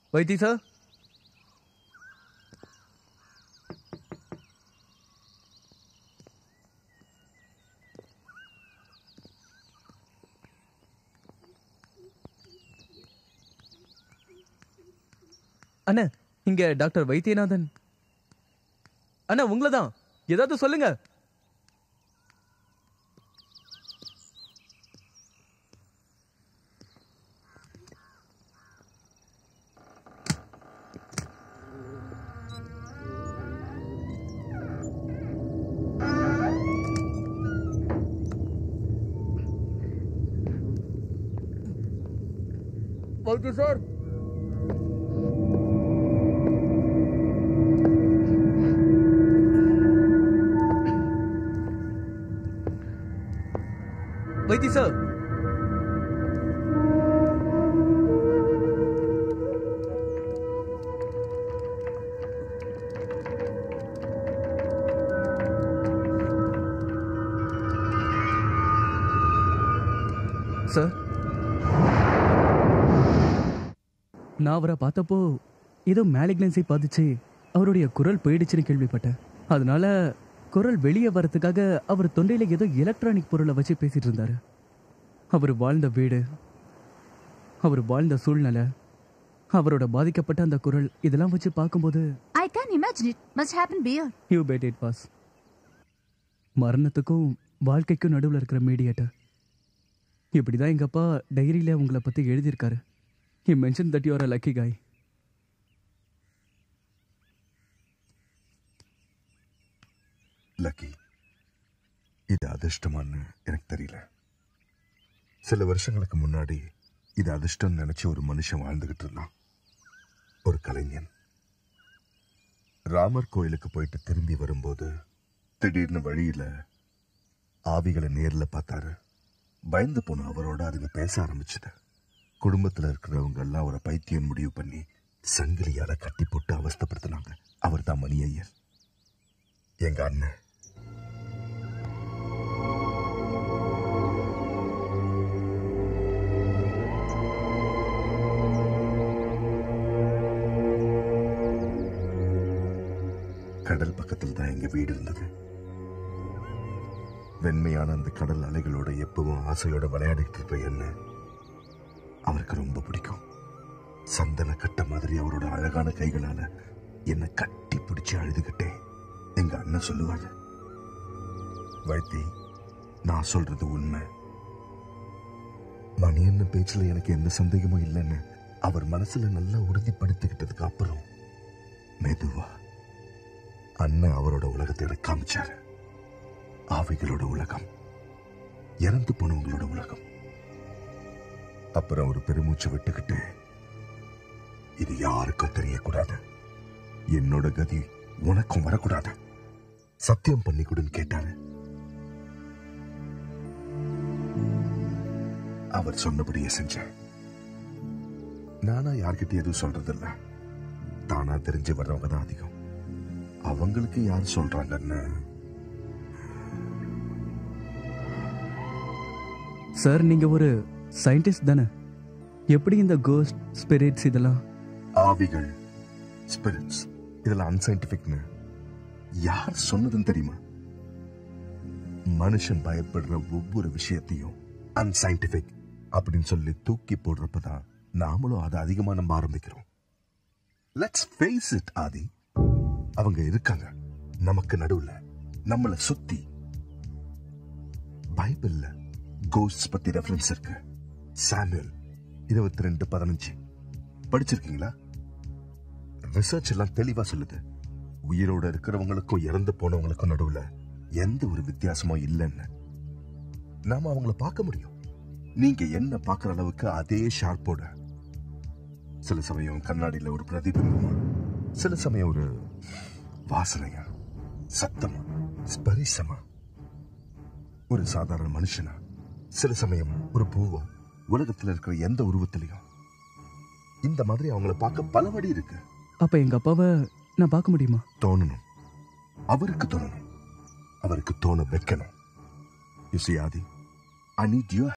வைத்தி sir அண்ணா இங்க doctor Vaidyanathan அண்ணா உங்களை தான் ஏதாவது சொல்லுங்க வைத்திய சார் வைத்தி சார் சார் நான் அவரை பார்த்தப்போ ஏதோ மேலிக்னன்சி பாதிச்சு அவருடைய குரல் போயிடுச்சுன்னு கேள்விப்பட்டேன் அதனால குரல் வெளியே வரதுக்காக அவர் தொண்டையில ஏதோ எலக்ட்ரானிக் பொருளை வச்சு பேசிட்டு இருந்தாரு அவர் வாழ்ந்த வீடு அவர் வாழ்ந்த சூழ்நிலை அவரோட பாதிக்கப்பட்ட அந்த குரல் இதெல்லாம் வச்சு பார்க்கும்போது I can imagine it. Must happen beer. You bet it pass மரணத்துக்கும் வாழ்க்கைக்கும் நடுவில் இருக்கிற மீடியேட்டர் இப்படிதான் எங்க அப்பா டைரியில உங்களை பத்தி எழுதியிருக்காரு he mention that you are a lucky guy lucky இது அதிர்ஷ்டமான்னு எனக்கு தெரியல சில வருஷங்களுக்கு முன்னாடி இது அதிர்ஷ்டம் நினைச்சு ஒரு மனுஷன் வாழ்ந்துகிட்டு இருந்தான் ஒரு கலைஞன் ராமர் கோயிலுக்கு போயிட்டு திரும்பி வரும்போது திடீர்னு வழியில ஆவிகளை நேர்ல பார்த்தாரு பயந்து போன அவரோட அதுங்க பேச ஆரம்பிச்சது குடும்பத்துல இருக்கிறவங்க எல்லாம் அவரை பைத்தியம் முடிவு பண்ணி சங்கிலியால கட்டி போட்டு அவஸ்தைப்படுத்தினாங்க அவர் தான் மணி ஐயர் எங்க அண்ணன் கடல் பக்கத்தில் தான் எங்க வீடு இருந்தது வெண்மையான அந்த கடல் அலைகளோட எப்பவும் ஆசையோட விளையாடிட்டு இருப்ப என்ன அவருக்கு ரொம்ப பிடிக்கும் சந்தன கட்ட மாதிரி அவரோட அழகான கைகளால என்னை கட்டி பிடிச்சு அழுதுகிட்டே எங்க அண்ணன் சொல்லுவாரு வைத்தி நான் சொல்றது உண்மை மணி என்ன பேச்சுல எனக்கு எந்த சந்தேகமும் இல்லைன்னு அவர் மனசுல நல்லா உறுதிப்படுத்திக்கிட்டதுக்கு அப்புறம் மெதுவா அண்ணன் அவரோட உலகத்தை எனக்கு காமிச்சாரு ஆவிகளோட உலகம் இறந்து போனவங்களோட உலகம் அப்புறம் ஒரு பெருமூச்சு விட்டுக்கிட்டு இது யாருக்கும் தெரியக்கூடாது என்னோட கதி உனக்கும் வரக்கூடாது சத்தியம் பண்ணி கொடுன்னு கேட்டாரு அவர் சொன்னபடியே செஞ்சேன் நானா யார்கிட்ட எதுவும் சொல்றதில்ல தானா தெரிஞ்சு வர்றவங்க தான் அதிகம் அவங்களுக்கு யார் சொல்றாங்கன்னு சார் நீங்க ஒரு சயின்டிஸ்ட் தானே எப்படி இந்த கோஸ்ட் ஸ்பிரிட்ஸ் இதெல்லாம் ஆவிகள் ஸ்பிரிட்ஸ் இதெல்லாம் அன்சைன்டிபிக்னு யார் சொன்னதுன்னு தெரியுமா மனுஷன் பயப்படுற ஒவ்வொரு விஷயத்தையும் அன்சைன்டிபிக் அப்படின்னு சொல்லி தூக்கி போடுறப்பதான் நாமளும் அதை அதிகமா நம்ப ஆரம்பிக்கிறோம் லெட்ஸ் ஃபேஸ் இட் ஆதி அவங்க இருக்காங்க நமக்கு நடுவுல நம்மள சுத்தி பைபிள்ல கோஸ்ட் பத்தி ரெஃபரன்ஸ் இருக்கு சாமுவேல் இருபத்தி ரெண்டு பதினஞ்சு படிச்சிருக்கீங்களா ரிசர்ச் எல்லாம் தெளிவா சொல்லுது உயிரோட இருக்கிறவங்களுக்கும் இறந்து போனவங்களுக்கும் நடுவுல எந்த ஒரு வித்தியாசமும் இல்லைன்னு நாம அவங்கள பார்க்க முடியும் நீங்க என்ன பார்க்குற அளவுக்கு அதே ஷார்ப்போட சில சமயம் கண்ணாடியில ஒரு பிரதிபிம்பமா சில சமயம் ஒரு வாசனையா சத்தமா ஸ்பரிசமா ஒரு சாதாரண மனுஷனா சில சமயம் ஒரு பூவா உலகத்துல இருக்கிற எந்த உருவத்திலையும் இந்த மாதிரி அவங்கள பார்க்க பல வழி இருக்கு அப்ப எங்க அப்பாவை நான் பார்க்க முடியுமா தோணணும் அவருக்கு தோணணும் அவருக்கு தோண வைக்கணும் you see Aadhi I need you